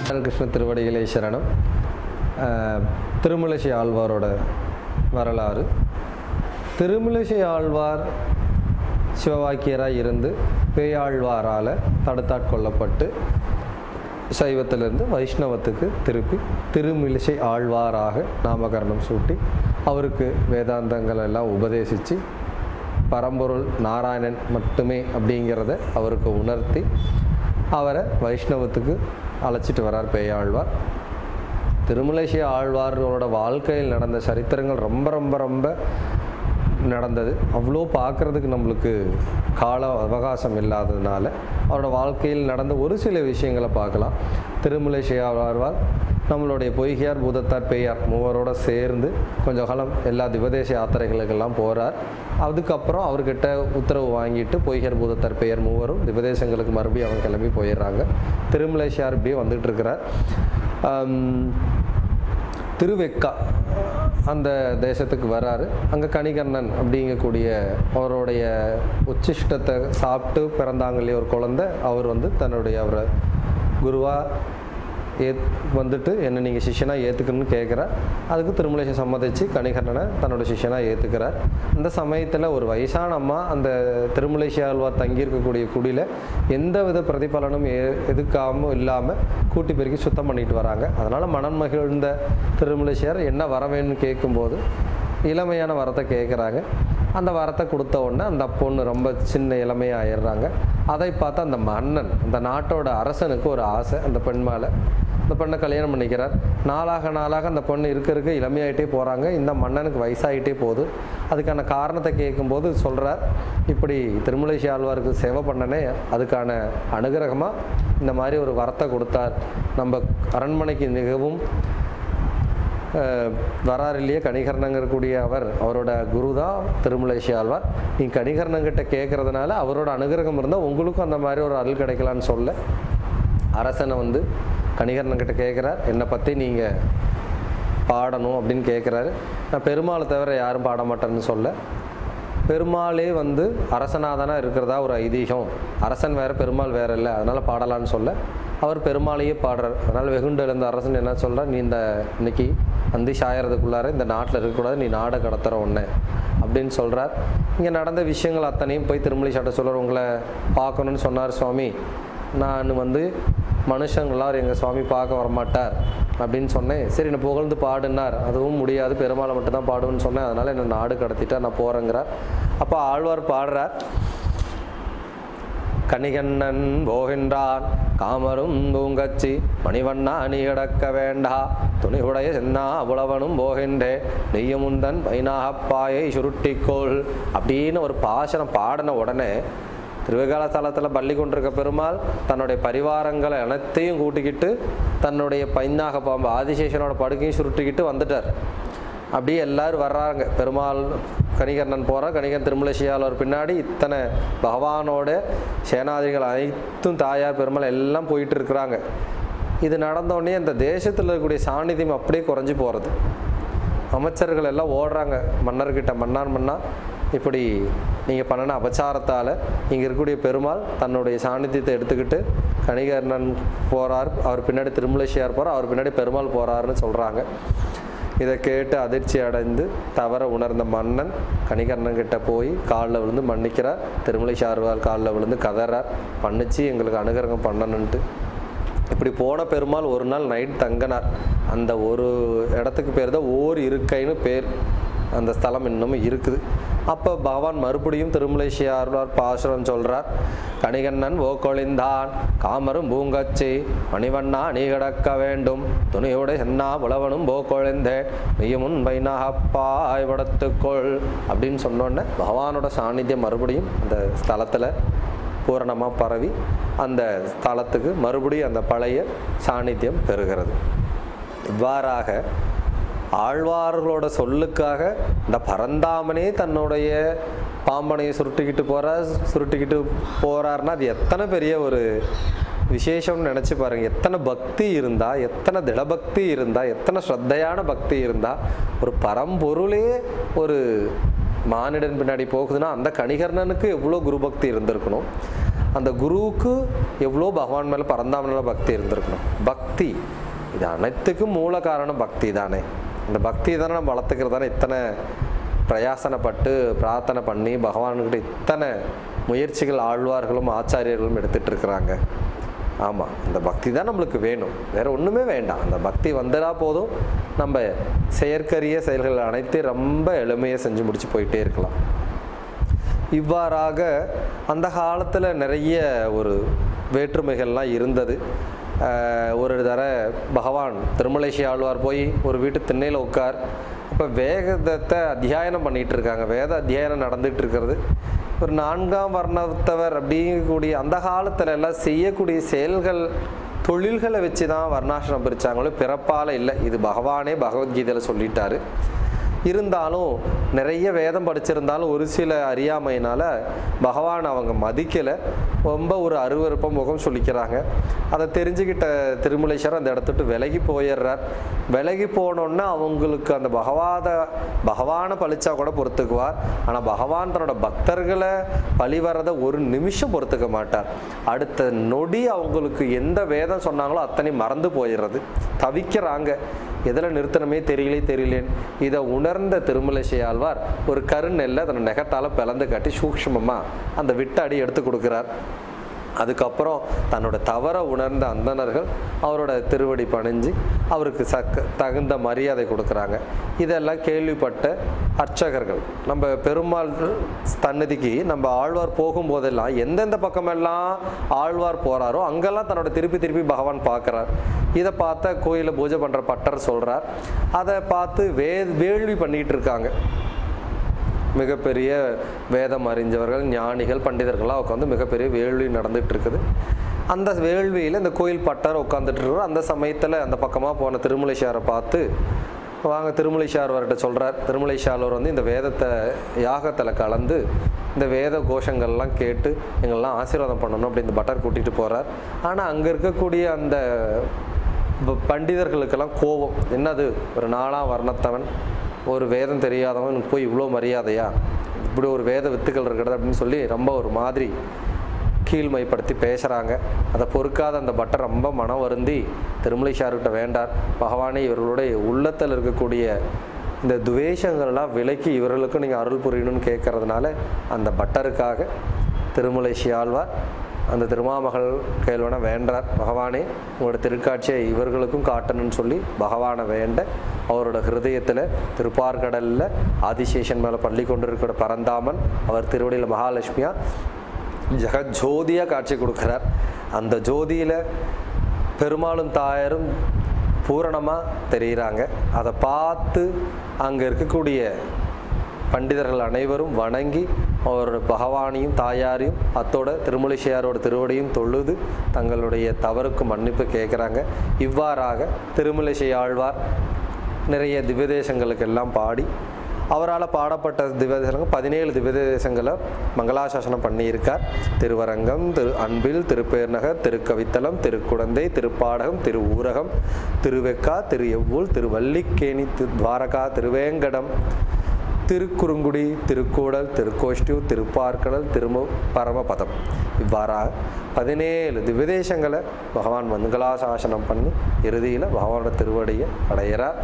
கிருஷ்ண திருவடிகளே சரணம் அஹ், திருமலிசை ஆழ்வாரோட வரலாறு திருமலிசை ஆழ்வார் சிவவாக்கியராக இருந்து பேயாழ்வாரால் தடுத்தாட்கொள்ளப்பட்டு சைவத்திலிருந்து வைஷ்ணவத்துக்கு திருப்பி திருமிலிசை ஆழ்வாராக நாமகரணம் சூட்டி அவருக்கு வேதாந்தங்கள் எல்லாம் உபதேசித்து பரம்பொருள் நாராயணன் மட்டுமே அப்படிங்கிறத அவருக்கு உணர்த்தி அவரை வைஷ்ணவத்துக்கு அழைச்சிட்டு வரார் பேயாழ்வார் திருமலேசிய ஆழ்வார்களோட வாழ்க்கையில் நடந்த சரித்திரங்கள் ரொம்ப ரொம்ப ரொம்ப நடந்தது அவ்வளோ பார்க்குறதுக்கு நம்மளுக்கு கால அவகாசம் இல்லாததுனால அவரோட வாழ்க்கையில் நடந்த ஒரு சில விஷயங்களை பார்க்கலாம் திருமலேசிய ஆழ்வார் நம்மளுடைய பொய்கையார் பூதத்தார் பேயார் மூவரோட சேர்ந்து கொஞ்ச காலம் எல்லா திவதேச யாத்திரைகளுக்கெல்லாம் போகிறார் அதுக்கப்புறம் அவர்கிட்ட உத்தரவு வாங்கிட்டு பொய்கையார் பூதத்தார் பெயர் மூவரும் திவதேசங்களுக்கு மறுபடியும் அவங்க கிளம்பி போயிடுறாங்க திருமலேசியார் இப்படியே வந்துட்டு இருக்கிறார் ஆம், திருவெக்கா அந்த தேசத்துக்கு வராரு அங்கே கணிகண்ணன் அப்படிங்கக்கூடிய அவருடைய உச்சிஷ்டத்தை சாப்பிட்டு பிறந்தாங்க இல்லையா ஒரு குழந்தை அவர் வந்து தன்னுடைய அவரை குருவா ஏத் வந்துட்டு என்ன நீங்கள் சிஷ்யனாக ஏற்றுக்கணும்னு கேட்குறார் அதுக்கு திருமலேசன் சம்மதிச்சு கணிகண்ணனை தன்னோட சிஷ்யனாக ஏற்றுக்கிறார் அந்த சமயத்தில் ஒரு வயசான அம்மா அந்த திருமலேசி ஆழ்வார் தங்கியிருக்கக்கூடிய குடியில் எந்த வித பிரதிபலனும் எ எதுக்காமல் இல்லாமல் கூட்டி பெருக்கி சுத்தம் பண்ணிட்டு வராங்க அதனால் மனம் மகிழ்ந்த திருமலேசியார் என்ன வர வேணும்னு கேட்கும்போது இளமையான வரத்தை கேட்குறாங்க அந்த வரத்தை கொடுத்த உடனே அந்த பொண்ணு ரொம்ப சின்ன இளமையாக ஆயிடுறாங்க அதை பார்த்து அந்த மன்னன் அந்த நாட்டோட அரசனுக்கு ஒரு ஆசை அந்த பெண் மேலே அந்த பெண்ணை கல்யாணம் பண்ணிக்கிறார் நாளாக நாளாக அந்த பொண்ணு இருக்க இருக்க இளமையாயிட்டே போகிறாங்க இந்த மன்னனுக்கு வயசாகிட்டே போகுது அதுக்கான காரணத்தை கேட்கும்போது சொல்கிறார் இப்படி திருமலேசி ஆழ்வாருக்கு சேவை பண்ணனே அதுக்கான அனுகிரகமாக இந்த மாதிரி ஒரு வரத்தை கொடுத்தார் நம்ம அரண்மனைக்கு மிகவும் அஹ், வரார் இல்லையே கணிகர்ணங்கக்கூடிய அவர் அவரோட குரு தான் திருமலேசி ஆழ்வார் நீ கணிகர்ணங்கிட்ட கேட்கறதுனால அவரோட அனுகிரகம் இருந்தால் உங்களுக்கும் அந்த மாதிரி ஒரு அருள் கிடைக்கலான்னு சொல்ல அரசனை வந்து கணிகர்ணங்கிட்ட கேட்குறார் என்னை பற்றி நீங்கள் பாடணும் அப்படின்னு கேட்குறாரு நான் பெருமாளை தவிர யாரும் பாட மாட்டேன்னு சொல்ல பெருமாளே வந்து அரசனாதானா இருக்கிறதா ஒரு ஐதீகம் அரசன் வேற பெருமாள் வேற இல்லை அதனால் பாடலான்னு சொல்ல அவர் பெருமாளையே பாடுறார் அதனால் வெகுண்டு எழுந்த அரசன் என்ன சொல்கிறார் நீ இந்த இன்னைக்கு அந்தி சாயறதுக்குள்ளார இந்த நாட்டில் இருக்கக்கூடாது நீ நாடை கடத்துற ஒன்று அப்படின்னு சொல்கிறார் இங்கே நடந்த விஷயங்கள் அத்தனையும் போய் திருமலை சாட்ட சொல்கிறார் உங்களை பார்க்கணுன்னு சொன்னார் சுவாமி நான் வந்து மனுஷங்களாம் எங்கள் சுவாமி பார்க்க வரமாட்டார் அப்படின்னு சொன்னேன் சரி என்னை புகழ்ந்து பாடுனார் அதுவும் முடியாது பெருமாளை மட்டும் தான் பாடுவேன்னு சொன்னேன் அதனால் என்னை நாடு கடத்திட்டா நான் போகிறேங்கிறார் அப்போ ஆழ்வார் பாடுறார் கணிகண்ணன் போகின்றான் காமரும் பூங்கச்சி மணிவண்ணா நீ கிடக்க வேண்டா துணிவுடைய சென்னா அவ்வளவனும் போகின்றே நெய்யமுந்தன் பைனாகப்பாயை சுருட்டிக்கோள் அப்படின்னு ஒரு பாசனம் பாடின உடனே திருவேகால ஸ்தலத்தில் பள்ளி கொண்டிருக்க பெருமாள் தன்னுடைய பரிவாரங்களை அனைத்தையும் கூட்டிக்கிட்டு தன்னுடைய பைனாக பாம்பு ஆதிசேஷனோட படுக்கையும் சுருட்டிக்கிட்டு வந்துட்டார் அப்படியே எல்லாரும் வர்றாங்க பெருமாள் கணிகர்ணன் போகிறார் கணிகன் திருமலசியாளர் பின்னாடி இத்தனை பகவானோட சேனாதிகள் அனைத்தும் தாயார் பெருமாள் எல்லாம் போயிட்டு இருக்கிறாங்க இது நடந்த உடனே அந்த தேசத்தில் இருக்கக்கூடிய சாநித்தியம் அப்படியே குறைஞ்சி போகிறது அமைச்சர்கள் எல்லாம் ஓடுறாங்க மன்னர்கிட்ட மன்னான் மன்னா இப்படி நீங்கள் பண்ணின அபச்சாரத்தால் இங்கே இருக்கக்கூடிய பெருமாள் தன்னுடைய சாநித்தியத்தை எடுத்துக்கிட்டு கணிகர்ணன் போகிறார் அவர் பின்னாடி திருமலேசியார் போகிறார் அவர் பின்னாடி பெருமாள் போகிறாருன்னு சொல்கிறாங்க இதை கேட்டு அதிர்ச்சி அடைந்து தவற உணர்ந்த மன்னன் கணிகர்ணன் கிட்ட போய் காலில் விழுந்து மன்னிக்கிறார் திருமலைசார்வார் காலில் விழுந்து கதறார் மன்னிச்சு எங்களுக்கு அனுகிரகம் பண்ணணுன்ட்டு இப்படி போன பெருமாள் ஒரு நாள் நைட் தங்கினார் அந்த ஒரு இடத்துக்கு பேர் தான் ஓர் இருக்கைன்னு பேர் அந்த ஸ்தலம் இன்னமும் இருக்குது அப்போ பகவான் மறுபடியும் திருமலேசியார் பாசுரம் சொல்றார் கணிகண்ணன் ஓக்கொழிந்தான் காமரும் பூங்கச்சி மணிவண்ணா நீ கிடக்க வேண்டும் துணியோட சென்னா புலவனும் போக்கொழிந்தேன் நீயும் வைனாகப்பாய் படத்துக்கொள் அப்படின்னு சொன்னோடனே பகவானோட சாநித்தியம் மறுபடியும் அந்த ஸ்தலத்தில் பூரணமாக பரவி அந்த ஸ்தலத்துக்கு மறுபடியும் அந்த பழைய சாநித்தியம் பெறுகிறது இவ்வாறாக ஆழ்வார்களோட சொல்லுக்காக இந்த பரந்தாமனே தன்னுடைய பாம்பனையை சுருட்டிக்கிட்டு போகிறார் சுருட்டிக்கிட்டு போகிறாருன்னா அது எத்தனை பெரிய ஒரு விசேஷம்னு நினச்சி பாருங்க எத்தனை பக்தி இருந்தால் எத்தனை திடபக்தி இருந்தால் எத்தனை ஸ்ரத்தையான பக்தி இருந்தால் ஒரு பரம்பொருளே ஒரு மானிடன் பின்னாடி போகுதுன்னா அந்த கணிகர்ணனுக்கு எவ்வளோ குருபக்தி இருந்திருக்கணும் அந்த குருவுக்கு எவ்வளோ பகவான் மேலே பரந்தாமனால பக்தி இருந்திருக்கணும் பக்தி இது அனைத்துக்கும் மூல காரணம் பக்தி தானே இந்த பக்தி தானே நம்ம வளர்த்துக்கிறது தானே இத்தனை பிரயாசனப்பட்டு பிரார்த்தனை பண்ணி பகவான்கிட்ட இத்தனை முயற்சிகள் ஆழ்வார்களும் ஆச்சாரியர்களும் எடுத்துட்டு இருக்கிறாங்க ஆமாம் அந்த பக்தி தான் நம்மளுக்கு வேணும் வேற ஒன்றுமே வேண்டாம் அந்த பக்தி வந்ததா போதும் நம்ம செயற்கரிய செயல்கள் அனைத்தையும் ரொம்ப எளிமையாக செஞ்சு முடிச்சு போயிட்டே இருக்கலாம் இவ்வாறாக அந்த காலத்தில் நிறைய ஒரு வேற்றுமைகள்லாம் இருந்தது ஆஹ் ஒரு தர பகவான் திருமலேசி ஆழ்வார் போய் ஒரு வீட்டு திண்ணையில் உட்கார் இப்போ வேதத்தை அத்தியாயனம் பண்ணிட்டு இருக்காங்க வேத அத்தியாயனம் நடந்துட்டு இருக்கிறது ஒரு நான்காம் வர்ணத்தவர் அப்படிங்கக்கூடிய அந்த காலத்துல எல்லாம் செய்யக்கூடிய செயல்கள் தொழில்களை வச்சு தான் வர்ணாசிரமம் பிரிச்சாங்களோ பிறப்பால இல்லை இது பகவானே பகவத்கீதையில் சொல்லிட்டாரு இருந்தாலும் நிறைய வேதம் படிச்சிருந்தாலும் ஒரு சில அறியாமையினால பகவான் அவங்க மதிக்கலை ரொம்ப ஒரு அருவருப்ப முகம் சொல்லிக்கிறாங்க அதை தெரிஞ்சுக்கிட்ட திருமலேஸ்வரர் அந்த இடத்துட்டு விலகி போயிடுறார் விலகி போனோன்னா அவங்களுக்கு அந்த பகவாத பகவானை பழிச்சா கூட பொறுத்துக்குவார் ஆனால் பகவான் தன்னோட பக்தர்களை பழி வர்றதை ஒரு நிமிஷம் பொறுத்துக்க மாட்டார் அடுத்த நொடி அவங்களுக்கு எந்த வேதம் சொன்னாங்களோ அத்தனை மறந்து போயிடுறது தவிக்கிறாங்க எதில் நிறுத்தணுமே தெரியலே தெரியலேன் இதை உணர்ந்த திருமலேசை ஆழ்வார் ஒரு கருநெல்லை தன் நெகத்தால் பிளந்து காட்டி சூக்ஷ்மமாக அந்த விட்டாடி எடுத்து கொடுக்குறார் அதுக்கப்புறம் தன்னோட தவறை உணர்ந்த அந்தணர்கள் அவரோட திருவடி பணிஞ்சு அவருக்கு சக்க தகுந்த மரியாதை கொடுக்குறாங்க இதெல்லாம் கேள்விப்பட்ட அர்ச்சகர்கள் நம்ம பெருமாள் சன்னதிக்கு நம்ம ஆழ்வார் போகும்போதெல்லாம் எந்தெந்த பக்கமெல்லாம் ஆழ்வார் போகிறாரோ அங்கெல்லாம் தன்னோட திருப்பி திருப்பி பகவான் பார்க்குறார் இதை பார்த்த கோயிலில் பூஜை பண்ணுற பட்டர் சொல்கிறார் அதை பார்த்து வே வேள்வி பண்ணிட்டு இருக்காங்க மிகப்பெரிய வேதம் அறிஞ்சவர்கள் ஞானிகள் பண்டிதர்கள்லாம் உட்காந்து மிகப்பெரிய வேள்வி நடந்துட்டு இருக்குது அந்த வேள்வியில் இந்த கோயில் பட்டர் உட்காந்துட்டு இருக்கிற அந்த சமயத்தில் அந்த பக்கமாக போன திருமலைஷாரை பார்த்து வாங்க திருமலைஷார்வர்கிட்ட சொல்கிறார் திருமலைஷார்வர் வந்து இந்த வேதத்தை யாகத்தில் கலந்து இந்த வேத கோஷங்கள்லாம் கேட்டு எங்களெல்லாம் ஆசீர்வாதம் பண்ணணும் அப்படி இந்த பட்டர் கூட்டிகிட்டு போகிறார் ஆனால் அங்கே இருக்கக்கூடிய அந்த ப- பண்டிதர்களுக்கெல்லாம் கோபம் என்னது ஒரு நாலாம் வர்ணத்தவன் ஒரு வேதம் தெரியாதவன் போய் இவ்வளோ மரியாதையா இப்படி ஒரு வேத வித்துக்கள் இருக்கிறது அப்படின்னு சொல்லி ரொம்ப ஒரு மாதிரி கீழ்மைப்படுத்தி பேசுகிறாங்க அதை பொறுக்காத அந்த பட்டர் ரொம்ப மனம் வருந்தி திருமலைஷார்கிட்ட வேண்டார் பகவானே இவர்களுடைய உள்ளத்தில் இருக்கக்கூடிய இந்த துவேஷங்கள்லாம் விலக்கி இவர்களுக்கும் நீங்கள் அருள் புரியணும்னு கேட்கறதுனால அந்த பட்டருக்காக திருமலைசி ஆழ்வார் அந்த திருமாமகள் கேள்வனை வேண்டார் பகவானே உங்களோட திருக்காட்சியை இவர்களுக்கும் காட்டணும்னு சொல்லி பகவானை வேண்ட அவரோட ஹிருதயத்தில் திருப்பார்கடலில் ஆதிசேஷன் மேலே பள்ளி கொண்டிருக்கிற பரந்தாமன் அவர் திருவடியில் மகாலட்சுமியா ஜெகஜோதியாக காட்சி கொடுக்குறார் அந்த ஜோதியில் பெருமாளும் தாயாரும் பூரணமாக தெரிகிறாங்க அதை பார்த்து அங்கே இருக்கக்கூடிய பண்டிதர்கள் அனைவரும் வணங்கி அவரோட பகவானையும் தாயாரையும் அத்தோட திருமலிசையாரோட திருவடியும் தொழுது தங்களுடைய தவறுக்கு மன்னிப்பு கேட்குறாங்க இவ்வாறாக திருமலிசை ஆழ்வார் நிறைய திவ்யதேசங்களுக்கு எல்லாம் பாடி அவரால் பாடப்பட்ட திவ்யதேசங்கள் பதினேழு திவ்யதேசங்களை மங்களாசாசனம் பண்ணியிருக்கார் திருவரங்கம் திரு அன்பில் திருப்பேர்நகர் திருக்கவித்தலம் திருக்குடந்தை திருப்பாடகம் திரு ஊரகம் திருவெக்கா திரு எவ்வூர் திருவல்லிக்கேணி திரு துவாரகா திருவேங்கடம் திருக்குறுங்குடி திருக்கூடல் திருக்கோஷ்டியூர் திருப்பார்க்கடல் திருமு பரமபதம் இவ்வாறாக பதினேழு திவ்யதேசங்களை பகவான் மங்களாசாசனம் பண்ணி இறுதியில் பகவானோட திருவடியை அடையிறார்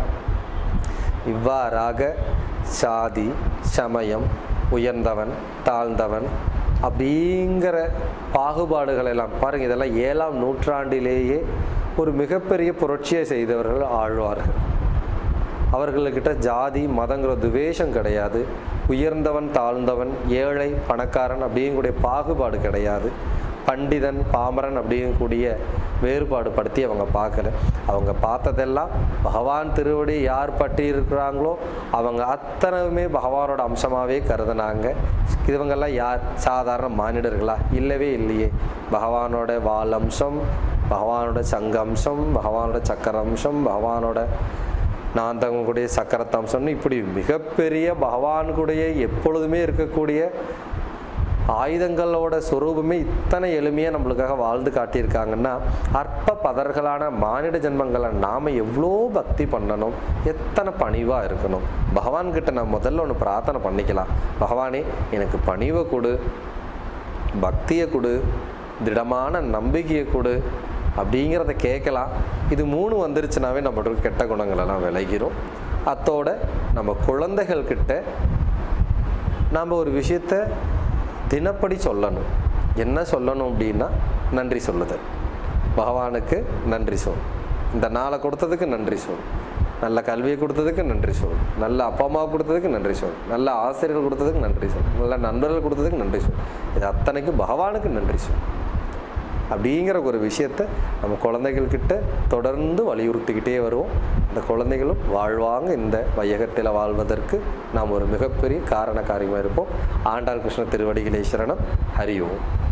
இவ்வாறாக சாதி சமயம் உயர்ந்தவன் தாழ்ந்தவன் அப்படிங்கிற பாகுபாடுகள் எல்லாம் பாருங்க இதெல்லாம் ஏழாம் நூற்றாண்டிலேயே ஒரு மிகப்பெரிய புரட்சியை செய்தவர்கள் ஆழ்வார்கள் அவர்கள்கிட்ட ஜாதி மதங்கிற துவேஷம் கிடையாது உயர்ந்தவன் தாழ்ந்தவன் ஏழை பணக்காரன் அப்படிங்கக்கூடிய பாகுபாடு கிடையாது பண்டிதன் பாமரன் அப்படிங்கக்கூடிய வேறுபாடு படுத்தி அவங்க பார்க்கல அவங்க பார்த்ததெல்லாம் பகவான் திருவடி யார் பற்றி இருக்கிறாங்களோ அவங்க அத்தனையுமே பகவானோட அம்சமாகவே கருதுனாங்க இவங்கெல்லாம் யார் சாதாரண மானிடர்களா இல்லவே இல்லையே பகவானோட வால் அம்சம் பகவானோட சங்க அம்சம் பகவானோட சக்கர அம்சம் பகவானோட நான் தங்கக்கூடிய சக்கரத்தம்சம்னு இப்படி மிகப்பெரிய பகவானுடைய எப்பொழுதுமே இருக்கக்கூடிய ஆயுதங்களோட சொரூபமே இத்தனை எளிமையாக நம்மளுக்காக வாழ்ந்து காட்டியிருக்காங்கன்னா அற்ப பதர்களான மானிட ஜென்மங்களை நாம் எவ்வளோ பக்தி பண்ணணும் எத்தனை பணிவாக இருக்கணும் பகவான்கிட்ட நான் முதல்ல ஒன்று பிரார்த்தனை பண்ணிக்கலாம் பகவானே எனக்கு பணிவை கொடு பக்தியை கொடு திடமான நம்பிக்கையை கொடு அப்படிங்கிறத கேட்கலாம் இது மூணு வந்துருச்சுனாவே நம்மளோட கெட்ட குணங்கள் எல்லாம் விலகிரும் அத்தோட நம்ம குழந்தைகள் கிட்ட நாம் ஒரு விஷயத்த தினப்படி சொல்லணும் என்ன சொல்லணும் அப்படின்னா நன்றி சொல்லுதல் பகவானுக்கு நன்றி சொல் இந்த நாளை கொடுத்ததுக்கு நன்றி சொல் நல்ல கல்வியை கொடுத்ததுக்கு நன்றி சொல் நல்ல அப்பா அம்மா கொடுத்ததுக்கு நன்றி சொல் நல்ல ஆசிரியர்கள் கொடுத்ததுக்கு நன்றி சொல் நல்ல நண்பர்கள் கொடுத்ததுக்கு நன்றி சொல் இது அத்தனைக்கும் பகவானுக்கு நன்றி சொல் அப்படிங்கிற ஒரு விஷயத்தை நம்ம குழந்தைகள்கிட்ட தொடர்ந்து வலியுறுத்திக்கிட்டே வருவோம் இந்த குழந்தைகளும் வாழ்வாங்க இந்த வையகத்தில் வாழ்வதற்கு நாம் ஒரு மிகப்பெரிய காரண காரியமாக இருப்போம் ஆண்டாள் கிருஷ்ண திருவடிகளே சரணம் ஹரி ஓம்